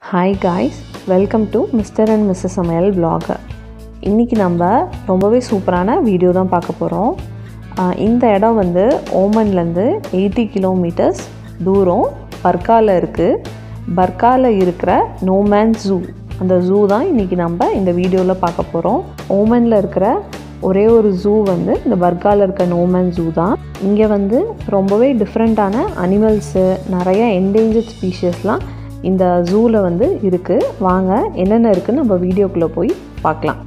Hi guys welcome to mister and missus சமையல் vlogger இன்றைக்கி நம்ம ரொம்பவே சூப்பரான வீடியோ தான் பார்க்க போகிறோம் இந்த இடம் வந்து ஓமன்லேருந்து எயிட்டி கிலோமீட்டர்ஸ் தூரம் பர்காவில் இருக்குது பர்காவில் இருக்கிற நோமேன் ஜூ அந்த ஜூ தான் இன்றைக்கி நம்ம இந்த வீடியோவில் பார்க்க போகிறோம் ஓமனில் இருக்கிற ஒரே ஒரு ஜூ வந்து இந்த பர்காவில் இருக்க நோமேன் ஜூ தான் இங்கே வந்து ரொம்பவே டிஃப்ரெண்ட்டான அனிமல்ஸு நிறைய என்டேஞ்சர்ட் ஸ்பீஷஸ்லாம் இந்த ஜூவில் வந்து இருக்குது வாங்க என்னென்ன இருக்குன்னு நம்ம வீடியோக்குள்ளே போய் பார்க்கலாம்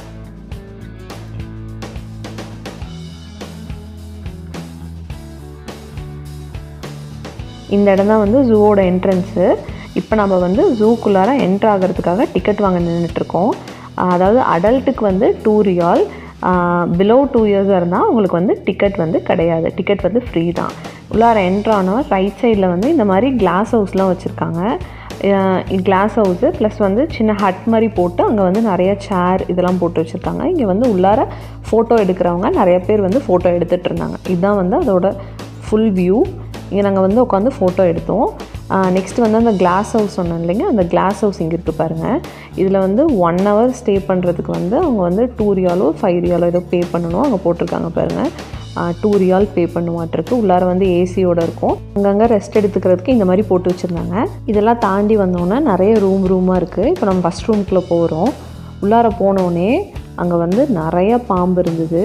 இந்த இடம் தான் வந்து ஜூவோட என்ட்ரன்ஸு இப்போ நம்ம வந்து ஜூக்குள்ளார என்ட்ரு ஆகிறதுக்காக டிக்கெட் வாங்க நின்றுட்டுருக்கோம் அதாவது அடல்ட்டுக்கு வந்து டூ ரியால் பிலோ டூ இயர்ஸாக இருந்தால் உங்களுக்கு வந்து டிக்கெட் வந்து கிடையாது டிக்கெட் வந்து ஃப்ரீ தான் உள்ளார என்ட்ரு ஆனால் ரைட் சைடில் வந்து இந்த மாதிரி கிளாஸ் ஹவுஸ்லாம் வச்சுருக்காங்க கிளாஸ் ஹவுஸு ப்ளஸ் வந்து சின்ன ஹட் மாதிரி போட்டு அங்கே வந்து நிறைய சேர் இதெல்லாம் போட்டு வச்சுருக்காங்க இங்கே வந்து உள்ளார ஃபோட்டோ எடுக்கிறவங்க நிறைய பேர் வந்து ஃபோட்டோ எடுத்துகிட்டு இருந்தாங்க இதுதான் வந்து அதோட ஃபுல் வியூ இங்கே நாங்கள் வந்து உட்காந்து ஃபோட்டோ எடுத்தோம் நெக்ஸ்ட் வந்து அந்த கிளாஸ் ஹவுஸ் சொன்னோம் இல்லைங்க அந்த கிளாஸ் ஹவுஸ் இங்கே இருக்குது பாருங்கள் இதில் வந்து ஒன் ஹவர் ஸ்டே பண்ணுறதுக்கு வந்து அவங்க வந்து டூ ரியாலோ ஃபைவ் ரியாலோ ஏதோ பே பண்ணணும் அங்கே போட்டிருக்காங்க பாருங்கள் டூ ரியால் பே பண்ணுவாட்டிருக்கு உள்ளார வந்து ஏசியோட இருக்கும் அங்கங்கே ரெஸ்ட் எடுத்துக்கிறதுக்கு இந்த மாதிரி போட்டு வச்சுருந்தாங்க இதெல்லாம் தாண்டி வந்தோன்னே நிறைய ரூம் ரூமாக இருக்குது இப்போ நம்ம ஃபஸ்ட் ரூம்குள்ளே போகிறோம் உள்ளார போனோடனே அங்கே வந்து நிறைய பாம்பு இருந்தது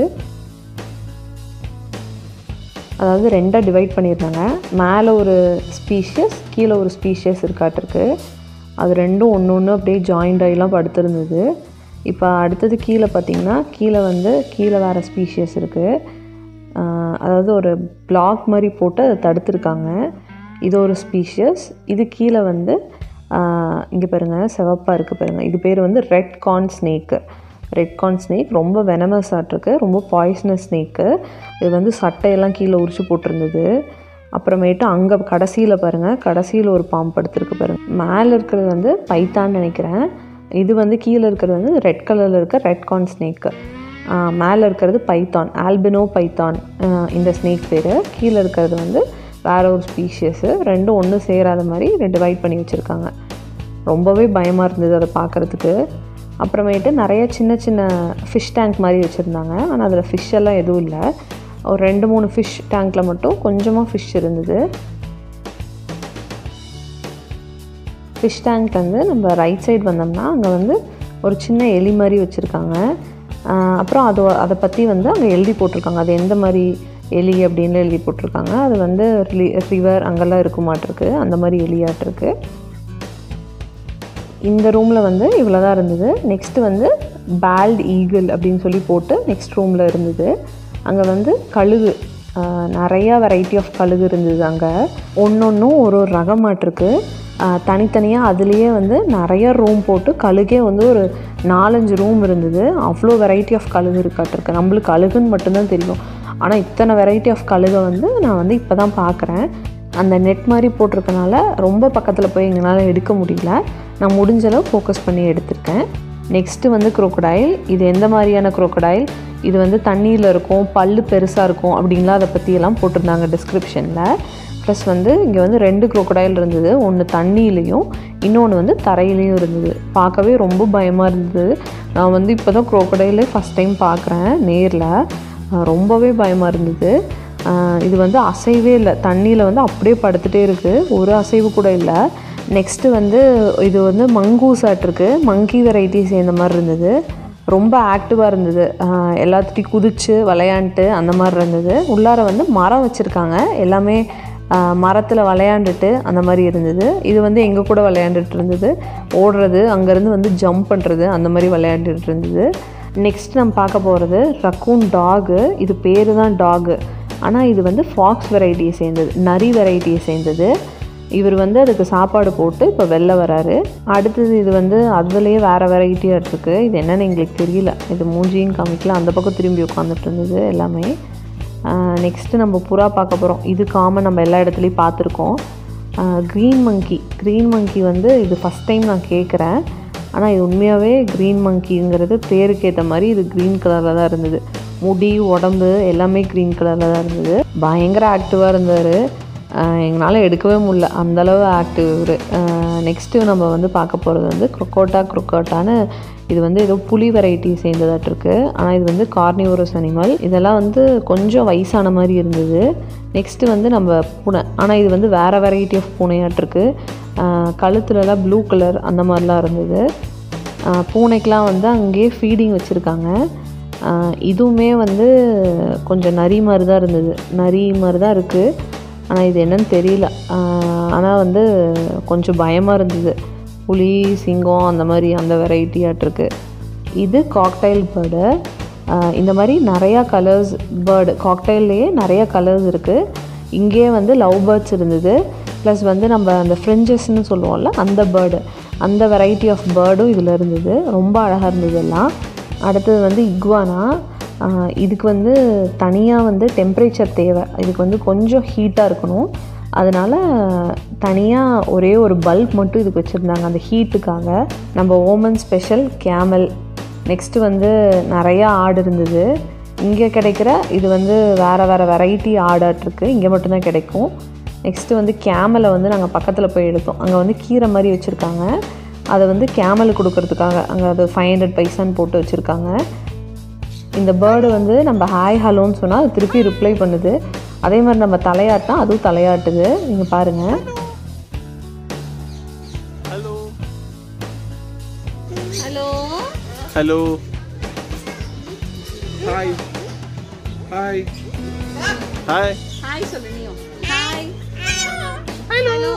அதாவது ரெண்டாக டிவைட் பண்ணியிருந்தாங்க மேலே ஒரு ஸ்பீஷியஸ் கீழே ஒரு ஸ்பீஷியஸ் இருக்காட்டிருக்கு அது ரெண்டும் ஒன்று ஒன்று அப்படியே ஜாயிண்ட் ஆகிலாம் படுத்துருந்தது இப்போ அடுத்தது கீழே பார்த்திங்கன்னா கீழே வந்து கீழே வேறு ஸ்பீஷியஸ் இருக்குது அதாவது ஒரு பிளாக் மாதிரி போட்டு அதை தடுத்துருக்காங்க இது ஒரு ஸ்பீஷியஸ் இது கீழே வந்து இங்கே பாருங்கள் சிவப்பாக இருக்குது பாருங்கள் இது பேர் வந்து red corn snake red corn snake ரொம்ப வெனமஸ் ஆட்டிருக்கு ரொம்ப பாய்ஸ்னஸ் ஸ்னேக்கு இது வந்து சட்டையெல்லாம் கீழே உரிச்சு போட்டிருந்தது அப்புறமேட்டு அங்கே கடைசியில் பாருங்கள் கடைசியில் ஒரு பாம்பு படுத்துருக்கு பாருங்கள் மேலே இருக்கிறது வந்து பைத்தான்னு நினைக்கிறேன் இது வந்து கீழே இருக்கிறது வந்து ரெட் கலரில் இருக்க ரெட் கார்ன் ஸ்னேக்கு மேலே இருக்கிறது பைத்தான் ஆல்பினோ பைத்தான் இந்த ஸ்னேக் பேர் கீழே இருக்கிறது வந்து வேறு ஒரு ஸ்பீஷியஸு ரெண்டும் ஒன்று சேராத மாதிரி டிவைட் பண்ணி வச்சுருக்காங்க ரொம்பவே பயமாக இருந்தது அதை பார்க்குறதுக்கு அப்புறமேட்டு நிறைய சின்ன சின்ன ஃபிஷ் டேங்க் மாதிரி வச்சுருந்தாங்க ஆனால் அதில் ஃபிஷ் எல்லாம் எதுவும் இல்லை ஒரு ரெண்டு மூணு ஃபிஷ் டேங்க்கில் மட்டும் கொஞ்சமாக ஃபிஷ் இருந்தது ஃபிஷ் டேங்க் வந்து நம்ம ரைட் சைடு வந்தோம்னா அங்கே வந்து ஒரு சின்ன எலி மாதிரி வச்சுருக்காங்க அப்புறம் அது அதை பற்றி வந்து அங்கே எழுதி போட்டிருக்காங்க அது எந்த மாதிரி எலி அப்படின்னு எழுதி போட்டிருக்காங்க அது வந்து ரிவர் அங்கெல்லாம் இருக்க மாட்டிருக்கு அந்த மாதிரி எலியாட்டிருக்கு இந்த ரூமில் வந்து இவ்வளோ தான் இருந்தது நெக்ஸ்ட்டு வந்து பேல்ட் ஈகிள் அப்படின்னு சொல்லி போட்டு நெக்ஸ்ட் ரூமில் இருந்தது அங்கே வந்து கழுகு நிறையா வெரைட்டி ஆஃப் கழுகு இருந்தது அங்கே ஒன்று ஒன்றும் ஒரு ஒரு ரகமாட்டிருக்கு தனித்தனியாக அதுலேயே வந்து நிறைய ரூம் போட்டு கழுகே வந்து ஒரு நாலஞ்சு ரூம் இருந்தது அவ்வளோ வெரைட்டி ஆஃப் கழுகு இருக்காட்டிருக்கு நம்மளுக்கு கழுகுன்னு மட்டும்தான் தெரியும் ஆனால் இத்தனை வெரைட்டி ஆஃப் கழுகை வந்து நான் வந்து இப்போ தான் பார்க்குறேன் அந்த நெட் மாதிரி போட்டிருக்கனால ரொம்ப பக்கத்தில் போய் எங்களால் எடுக்க முடியல நான் முடிஞ்சளவு ஃபோக்கஸ் பண்ணி எடுத்திருக்கேன் நெக்ஸ்ட்டு வந்து குரோக்கடைல் இது எந்த மாதிரியான குரோக்கடைல் இது வந்து தண்ணியில் இருக்கும் பல் பெருசாக இருக்கும் அப்படின்லாம் அதை பற்றியெல்லாம் போட்டிருந்தாங்க டிஸ்கிரிப்ஷனில் ப்ளஸ் வந்து இங்கே வந்து ரெண்டு குரோக்கடைல் இருந்தது ஒன்று தண்ணியிலையும் இன்னொன்று வந்து தரையிலையும் இருந்தது பார்க்கவே ரொம்ப பயமாக இருந்தது நான் வந்து இப்போ தான் குரோக்கடைலே ஃபஸ்ட் டைம் பார்க்குறேன் நேரில் ரொம்பவே பயமாக இருந்தது இது வந்து அசைவே இல்லை தண்ணியில் வந்து அப்படியே படுத்துகிட்டே இருக்குது ஒரு அசைவு கூட இல்லை நெக்ஸ்ட்டு வந்து இது வந்து மங்கூஸ் ஆட்டிருக்கு மங்கி வெரைட்டி சேர்ந்த மாதிரி இருந்தது ரொம்ப ஆக்டிவாக இருந்தது எல்லாத்துட்டையும் குதித்து விளையாண்டுட்டு அந்த மாதிரி இருந்தது உள்ளார வந்து மரம் வச்சுருக்காங்க எல்லாமே மரத்தில் விளையாண்டுட்டு அந்த மாதிரி இருந்தது இது வந்து எங்கள் கூட விளையாண்டுட்டு இருந்தது ஓடுறது அங்கேருந்து வந்து ஜம்ப் பண்ணுறது அந்த மாதிரி விளையாண்டுட்டு இருந்தது நெக்ஸ்ட் நம்ம பார்க்க போகிறது ரக்கூன் டாகு இது பேர் தான் டாகு ஆனால் இது வந்து ஃபாக்ஸ் வெரைட்டியை சேர்ந்தது நரி வெரைட்டியை சேர்ந்தது இவர் வந்து அதுக்கு சாப்பாடு போட்டு இப்போ வெளில வராரு அடுத்தது இது வந்து அதுலேயே வேறு வெரைட்டியாக இருக்குது இது என்னென்னு எங்களுக்கு தெரியல இது மூஞ்சியும் காமிக்கல அந்த பக்கம் திரும்பி உட்காந்துட்டு இருந்தது எல்லாமே நெக்ஸ்ட்டு நம்ம புறா பார்க்க போகிறோம் இது காமன் நம்ம எல்லா இடத்துலையும் பார்த்துருக்கோம் க்ரீன் மங்கி க்ரீன் மங்கி வந்து இது ஃபஸ்ட் டைம் நான் கேட்குறேன் ஆனால் இது உண்மையாகவே க்ரீன் மங்கிங்கிறது பேருக்கு ஏற்ற மாதிரி இது க்ரீன் கலரில் தான் இருந்தது முடி உடம்பு எல்லாமே க்ரீன் கலரில் தான் இருந்தது பயங்கர ஆக்டிவாக இருந்தார் எங்களால் எடுக்கவே முடியல அந்தளவு ஆக்டிவ் இவர் நெக்ஸ்ட்டு நம்ம வந்து பார்க்க போகிறது வந்து குரோக்கோட்டா குரோக்கோட்டான்னு இது வந்து ஏதோ புலி வெரைட்டி சேர்ந்ததாட்டு இருக்கு ஆனால் இது வந்து கார்னிவோரஸ் அனிமல் இதெல்லாம் வந்து கொஞ்சம் வயசான மாதிரி இருந்தது நெக்ஸ்ட்டு வந்து நம்ம பூனை ஆனால் இது வந்து வேறு வெரைட்டி ஆஃப் பூனையாட்டிருக்கு கழுத்துலலாம் ப்ளூ கலர் அந்த மாதிரிலாம் இருந்தது ஆஹ் பூனைக்கெலாம் வந்து அங்கேயே ஃபீடிங் வச்சுருக்காங்க இதுவுமே வந்து கொஞ்சம் நரி மாதிரி தான் இருந்தது நரி மாதிரி தான் இருக்குது ஆனால் இது என்னன்னு தெரியல ஆனால் வந்து கொஞ்சம் பயமாக இருந்தது புலி சிங்கம் அந்த மாதிரி அந்த வெரைட்டியாட்டிருக்கு இது காக்டைல் பேர்டு இந்த மாதிரி நிறையா கலர்ஸ் பேர்டு காக்டைல்லையே நிறைய கலர்ஸ் இருக்குது இங்கேயே வந்து லவ் பேர்ட்ஸ் இருந்தது ப்ளஸ் வந்து நம்ம அந்த ஃப்ரிஞ்சஸ்ன்னு சொல்லுவோம்ல அந்த பேர்டு அந்த வெரைட்டி ஆஃப் பேர்டும் இதில் இருந்தது ரொம்ப அழகாக இருந்தது எல்லாம் அடுத்தது வந்து இக்வானா ஆஹ் இதுக்கு வந்து தனியாக வந்து டெம்ப்ரேச்சர் தேவை இதுக்கு வந்து கொஞ்சம் ஹீட்டாக இருக்கணும் அதனால் தனியாக ஒரே ஒரு பல்ப் மட்டும் இதுக்கு வச்சுருந்தாங்க அந்த ஹீட்டுக்காக நம்ம ஓமன் ஸ்பெஷல் கேமல் நெக்ஸ்ட்டு வந்து நிறையா ஆடு இருந்தது இங்கே கிடைக்கிற இது வந்து வேறு வேறு வெரைட்டி ஆடாட்டிருக்கு இங்கே மட்டும்தான் கிடைக்கும் நெக்ஸ்ட்டு வந்து கேமலை வந்து நாங்கள் பக்கத்தில் போய் எடுத்தோம் அங்கே வந்து கீரை மாதிரி வச்சுருக்காங்க அதை வந்து கேமலுக்கு கொடுக்கறதுக்காக அங்கே அது ஃபைவ் ஹண்ட்ரட் பைசான்னு போட்டு வச்சுருக்காங்க இந்த பேர்டு வந்து நம்ம ஹாய் ஹலோன்னு சொன்னால் அது திருப்பி ரிப்ளை பண்ணுது அதே மாதிரி நம்ம தலையாட்டினா அதுவும் தலையாட்டுது நீங்கள் பாருங்கள் Hello. Hello Hello. Hi. Hi. Hi. Hi சொல்லு நீயும் ஹாய் ஹலோ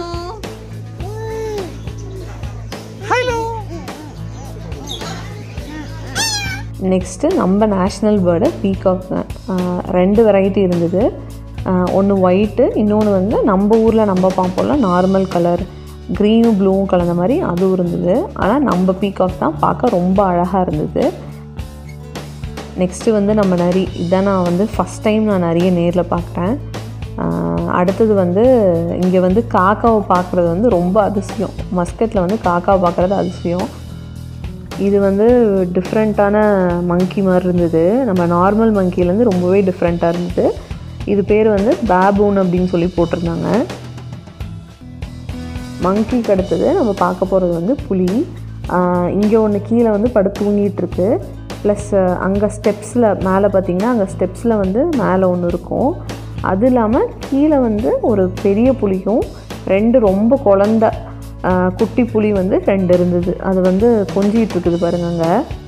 நெக்ஸ்ட்டு நம்ம நேஷ்னல் பேர்டு பீகாக் ரெண்டு வெரைட்டி இருந்தது ஒன்று ஒயிட்டு இன்னொன்று வந்து நம்ம ஊரில் நம்ம பார்ப்போம்ல நார்மல் கலர் க்ரீனும் ப்ளூவும் கலந்த மாதிரி அதுவும் இருந்தது ஆனால் நம்ம பீகாக் தான் பார்க்க ரொம்ப அழகாக இருந்தது நெக்ஸ்ட்டு வந்து நம்ம நரி இதான் நான் வந்து ஃபஸ்ட் டைம் நான் நிறைய நேரில் பார்க்குறேன் ஆஹ் அடுத்தது வந்து இங்கே வந்து காக்காவை பார்க்குறது வந்து ரொம்ப அதிசயம் மஸ்கட்டில் வந்து காக்காவை பார்க்குறது அதிசயம் இது வந்து டிஃப்ரெண்ட்டான மங்கி மாதிரி இருந்தது நம்ம நார்மல் மங்கிலேருந்து ரொம்பவே டிஃப்ரெண்ட்டாக இருந்தது இது பேர் வந்து பேபூன் அப்படின்னு சொல்லி போட்டிருந்தாங்க மங்கிக்கு அடுத்தது நம்ம பார்க்க போகிறது வந்து புலி இங்கே ஒன்று கீழே வந்து படுத்து தூங்கிட்டு இருக்கு ப்ளஸ் அங்கே ஸ்டெப்ஸில் மேலே பார்த்தீங்கன்னா அங்கே ஸ்டெப்ஸில் வந்து மேலே ஒன்று இருக்கும் அது இல்லாமல் கீழே வந்து ஒரு பெரிய புலியும் ரெண்டு ரொம்ப குழந்த ஆஹ், குட்டி புலி வந்து ரெண்டு இருந்தது அது வந்து கொஞ்சிட்டு இருக்குது பாருங்க அங்க.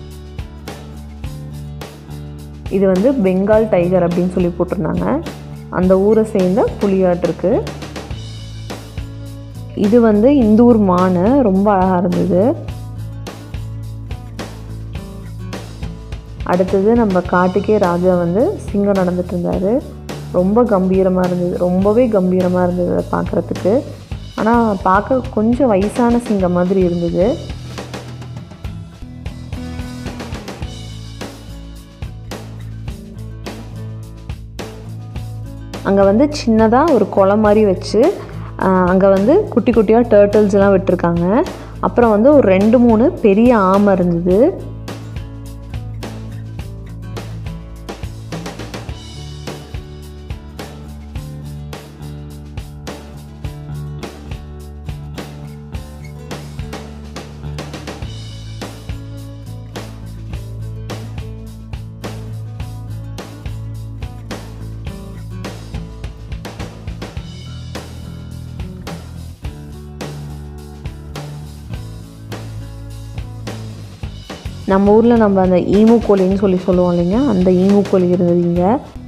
இது வந்து பெங்கால் டைகர் அப்படின்னு சொல்லி போட்டிருந்தாங்க அந்த ஊரை சேர்ந்த புலியாட்டிருக்கு இது வந்து இந்தூர் மானு ரொம்ப அழகாக இருந்தது அடுத்தது நம்ம காட்டுக்கே ராஜா வந்து சிங்கம் நடந்துட்டு இருந்தார் ரொம்ப கம்பீரமாக இருந்தது ரொம்பவே கம்பீரமாக இருந்தது அதை பார்க்குறதுக்கு ஆனால் பார்க்க கொஞ்சம் வயசான சிங்கம் மாதிரி இருந்தது அங்கே வந்து சின்னதாக ஒரு குளம் மாதிரி வச்சு அங்கே வந்து குட்டி குட்டியாக டேர்ட்டில்ஸ்லாம் விட்டுருக்காங்க அப்புறம் வந்து ஒரு ரெண்டு மூணு பெரிய ஆமை இருந்தது நம்ம ஊரில் நம்ம அந்த ஈமு கோழின்னு சொல்லி சொல்லுவோம் இல்லைங்க அந்த ஈமு கோழி இருந்தது இங்கே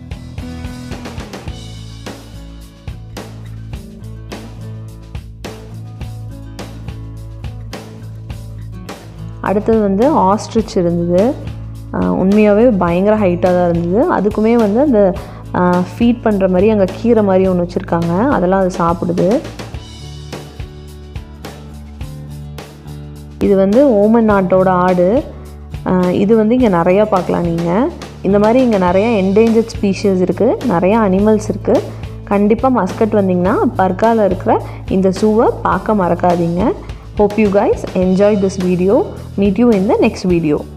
அடுத்தது வந்து ஆஸ்ட்ரிச் இருந்தது உண்மையாகவே பயங்கர ஹைட்டாக தான் இருந்தது அதுக்குமே வந்து அந்த ஃபீட் பண்ணுற மாதிரி அங்கே கீரை மாதிரி ஒன்று வச்சுருக்காங்க அதெல்லாம் அது சாப்பிடுது இது வந்து ஓமன் நாட்டோட ஆடு ஆஹ் இது வந்து இங்கே நிறையா பார்க்கலாம் நீங்கள் இந்த மாதிரி இங்கே நிறையா என்டேஞ்சர்ட் ஸ்பீஷீஸ் இருக்குது நிறையா அனிமல்ஸ் இருக்குது கண்டிப்பாக மஸ்கட் வந்தீங்கன்னா பர்காவில் இருக்கிற இந்த ஜூவை பார்க்க மறக்காதீங்க hope you guys enjoy this video meet you in the next video